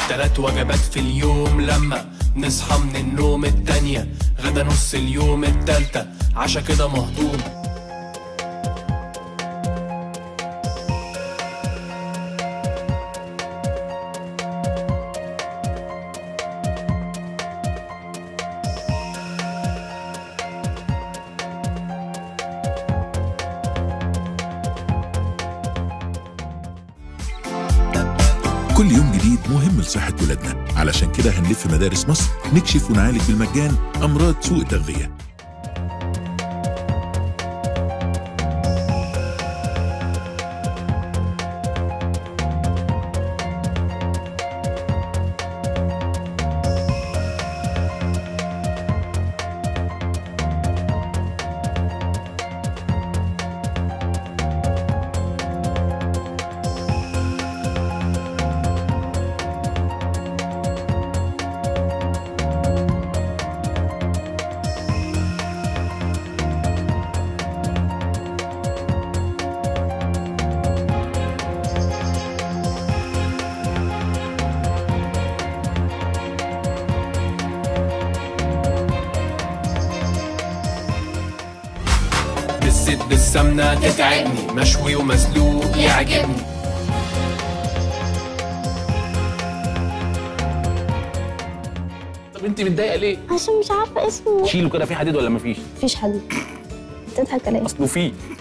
تلات وجبات في اليوم لما نصحى من النوم التانية غدا نص اليوم التالتة عشا كده مهضوم كل يوم جديد مهم لصحة ولادنا علشان كده هنلف مدارس مصر نكشف ونعالج بالمجان أمراض سوء التغذية بالزيت بالسمنة تتعبني مشوي ومسلوق يعجبني طب انت متضايقه ليه؟ عشان مش عارفه اسمه شيله كده في حديد ولا مفيش؟ مفيش حل تضحك عليا اصله فيه